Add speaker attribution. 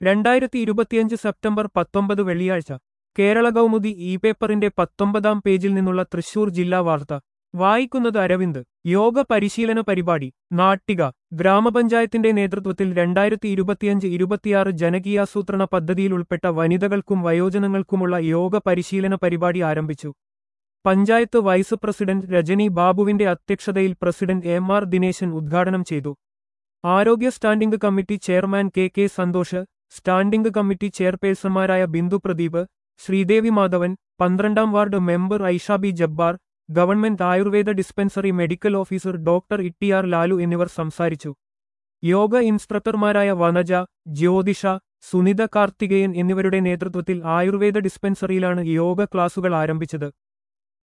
Speaker 1: രണ്ടായിരത്തി ഇരുപത്തിയഞ്ച് സെപ്റ്റംബർ പത്തൊമ്പത് വെള്ളിയാഴ്ച കേരള കൗമുദി ഇ പേപ്പറിന്റെ പത്തൊമ്പതാം പേജിൽ നിന്നുള്ള തൃശൂർ ജില്ലാ വാർത്ത വായിക്കുന്നത് അരവിന്ദ് യോഗ പരിശീലന പരിപാടി നാട്ടിക ഗ്രാമപഞ്ചായത്തിന്റെ നേതൃത്വത്തിൽ രണ്ടായിരത്തി ഇരുപത്തിയഞ്ച് ഇരുപത്തിയാറ് ജനകീയാസൂത്രണ പദ്ധതിയിൽ ഉൾപ്പെട്ട വനിതകൾക്കും വയോജനങ്ങൾക്കുമുള്ള യോഗ പരിശീലന പരിപാടി ആരംഭിച്ചു പഞ്ചായത്ത് വൈസ് പ്രസിഡന്റ് രജനി ബാബുവിന്റെ അധ്യക്ഷതയിൽ പ്രസിഡന്റ് എം ആർ ദിനേശൻ ഉദ്ഘാടനം ചെയ്തു ആരോഗ്യ standing committee chairman K K Santhosh standing committee ചെയർപേഴ്സൺമാരായ ബിന്ദു പ്രദീപ് ശ്രീദേവി മാധവൻ പന്ത്രണ്ടാം ward member Aishabi Jabbar government Ayurveda dispensary medical officer doctor Ittiyar Lalu എന്നിവർ സംസാരിച്ചു യോഗ ഇൻസ്ട്രക്ടർമാരായ വനജ ജ്യോതിഷ സുനിത കാർത്തികേയൻ എന്നിവരുടെ നേതൃത്വത്തിൽ ആയുർവേദ ഡിസ്പെൻസറിയിലാണ് യോഗ ക്ലാസുകൾ ആരംഭിച്ചത്